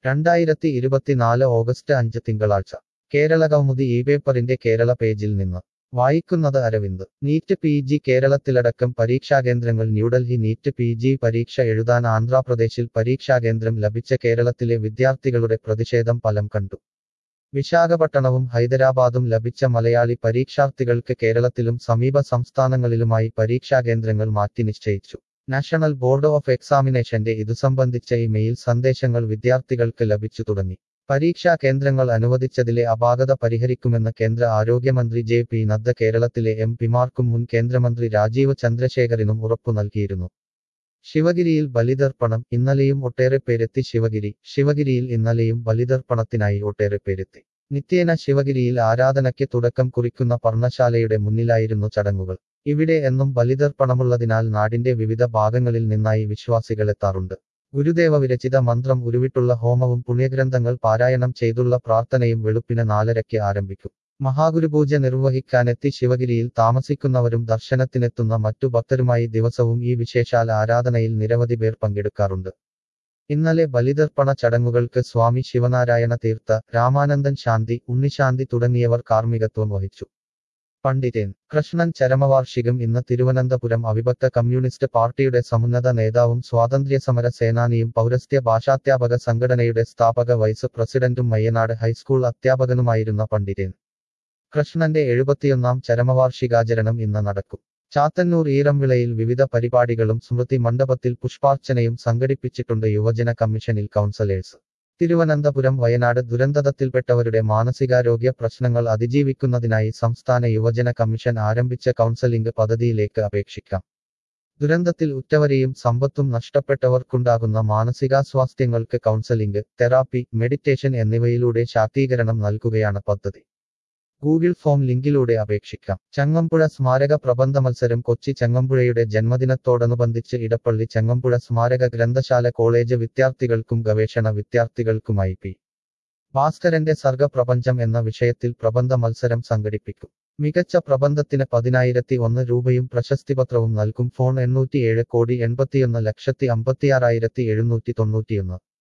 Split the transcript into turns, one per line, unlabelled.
രണ്ടായിരത്തി ഇരുപത്തിനാല് ഓഗസ്റ്റ് അഞ്ച് തിങ്കളാഴ്ച കേരള കൗമുദി ഈ പേപ്പറിന്റെ കേരള പേജിൽ നിന്ന് വായിക്കുന്നത് അരവിന്ദ് നീറ്റ് പി ജി കേരളത്തിലടക്കം പരീക്ഷാകേന്ദ്രങ്ങൾ ന്യൂഡൽഹി നീറ്റ് പി ജി പരീക്ഷ എഴുതാൻ ആന്ധ്രാപ്രദേശിൽ പരീക്ഷാകേന്ദ്രം ലഭിച്ച കേരളത്തിലെ വിദ്യാർത്ഥികളുടെ പ്രതിഷേധം ഫലം കണ്ടു വിശാഖപട്ടണവും ഹൈദരാബാദും ലഭിച്ച മലയാളി പരീക്ഷാർത്ഥികൾക്ക് കേരളത്തിലും സമീപ സംസ്ഥാനങ്ങളിലുമായി പരീക്ഷാകേന്ദ്രങ്ങൾ മാറ്റി നിശ്ചയിച്ചു നാഷണൽ ബോർഡ് ഓഫ് എക്സാമിനേഷന്റെ ഇതു സംബന്ധിച്ച ഇമെയിൽ സന്ദേശങ്ങൾ വിദ്യാർത്ഥികൾക്ക് ലഭിച്ചു തുടങ്ങി പരീക്ഷാ കേന്ദ്രങ്ങൾ അനുവദിച്ചതിലെ അപാകത പരിഹരിക്കുമെന്ന് കേന്ദ്ര ആരോഗ്യമന്ത്രി ജെ പി നദ്ദ കേരളത്തിലെ എം പിമാർക്കും മുൻ കേന്ദ്രമന്ത്രി രാജീവ് ചന്ദ്രശേഖറിനും ഉറപ്പു നൽകിയിരുന്നു ശിവഗിരിയിൽ ബലിതർപ്പണം ഇന്നലെയും ഒട്ടേറെ പേരെത്തി ശിവഗിരി ശിവഗിരിയിൽ ഇന്നലെയും ബലിതർപ്പണത്തിനായി ഒട്ടേറെ പേരെത്തി നിത്യേന ശിവഗിരിയിൽ ആരാധനയ്ക്ക് തുടക്കം കുറിക്കുന്ന പർണശാലയുടെ മുന്നിലായിരുന്നു ചടങ്ങുകൾ ഇവിടെ എന്നും ബലിതർപ്പണമുള്ളതിനാൽ നാടിന്റെ വിവിധ ഭാഗങ്ങളിൽ നിന്നായി വിശ്വാസികളെത്താറുണ്ട് ഗുരുദേവ വിരചിത മന്ത്രം ഉരുവിട്ടുള്ള ഹോമവും പുണ്യഗ്രന്ഥങ്ങൾ പാരായണം ചെയ്തുള്ള പ്രാർത്ഥനയും വെളുപ്പിന് നാലരയ്ക്ക് ആരംഭിക്കും മഹാഗുരുപൂജ നിർവഹിക്കാനെത്തി ശിവഗിരിയിൽ താമസിക്കുന്നവരും ദർശനത്തിനെത്തുന്ന മറ്റു ഭക്തരുമായി ദിവസവും ഈ വിശേഷാൽ ആരാധനയിൽ നിരവധി പേർ പങ്കെടുക്കാറുണ്ട് ഇന്നലെ ബലിതർപ്പണ ചടങ്ങുകൾക്ക് സ്വാമി ശിവനാരായണ തീർത്ഥ രാമാനന്ദൻ ശാന്തി ഉണ്ണിശാന്തി തുടങ്ങിയവർ കാർമ്മികത്വം വഹിച്ചു പണ്ഡിതൻ കൃഷ്ണൻ ചരമവാർഷികം ഇന്ന് തിരുവനന്തപുരം അവിഭക്ത കമ്മ്യൂണിസ്റ്റ് പാർട്ടിയുടെ സമുന്നത നേതാവും സ്വാതന്ത്ര്യസമര സേനാനിയും പൗരസ്ത്യ ഭാഷാധ്യാപക സംഘടനയുടെ സ്ഥാപക വൈസ് പ്രസിഡന്റും മയ്യനാട് ഹൈസ്കൂൾ അധ്യാപകനുമായിരുന്ന പണ്ഡിതൻ കൃഷ്ണന്റെ എഴുപത്തിയൊന്നാം ചരമവാർഷികാചരണം ഇന്ന് നടക്കും ചാത്തന്നൂർ ഈറംവിളയിൽ വിവിധ പരിപാടികളും സ്മൃതി മണ്ഡപത്തിൽ പുഷ്പാർച്ചനയും സംഘടിപ്പിച്ചിട്ടുണ്ട് യുവജന കമ്മീഷനിൽ കൗൺസലേഴ്സ് തിരുവനന്തപുരം വയനാട് ദുരന്തത്തിൽപ്പെട്ടവരുടെ മാനസികാരോഗ്യ പ്രശ്നങ്ങൾ അതിജീവിക്കുന്നതിനായി സംസ്ഥാന യുവജന കമ്മീഷൻ ആരംഭിച്ച കൗൺസലിംഗ് പദ്ധതിയിലേക്ക് അപേക്ഷിക്കാം ദുരന്തത്തിൽ ഉറ്റവരെയും സമ്പത്തും നഷ്ടപ്പെട്ടവർക്കുണ്ടാകുന്ന മാനസികാസ്വാസ്ഥ്യങ്ങൾക്ക് കൗൺസലിംഗ് തെറാപ്പി മെഡിറ്റേഷൻ എന്നിവയിലൂടെ ശാക്തീകരണം നൽകുകയാണ് പദ്ധതി ഗൂഗിൾ ഫോം ലിങ്കിലൂടെ അപേക്ഷിക്കാം ചങ്ങമ്പുഴ സ്മാരക പ്രബന്ധ മത്സരം കൊച്ചി ചങ്ങമ്പുഴയുടെ ജന്മദിനത്തോടനുബന്ധിച്ച് ഇടപ്പള്ളി ചങ്ങമ്പുഴ സ്മാരക ഗ്രന്ഥശാല കോളേജ് വിദ്യാർത്ഥികൾക്കും ഗവേഷണ വിദ്യാർത്ഥികൾക്കുമായി പി ഭാസ്കരന്റെ സർഗപ്രപഞ്ചം എന്ന വിഷയത്തിൽ പ്രബന്ധ മത്സരം സംഘടിപ്പിക്കും മികച്ച പ്രബന്ധത്തിന് പതിനായിരത്തി ഒന്ന് രൂപയും പ്രശസ്തിപത്രവും നൽകും ഫോൺ എണ്ണൂറ്റിയേഴ് കോടി എൺപത്തിയൊന്ന് ലക്ഷത്തി അമ്പത്തിയാറായിരത്തി എഴുന്നൂറ്റി തൊണ്ണൂറ്റിയൊന്ന്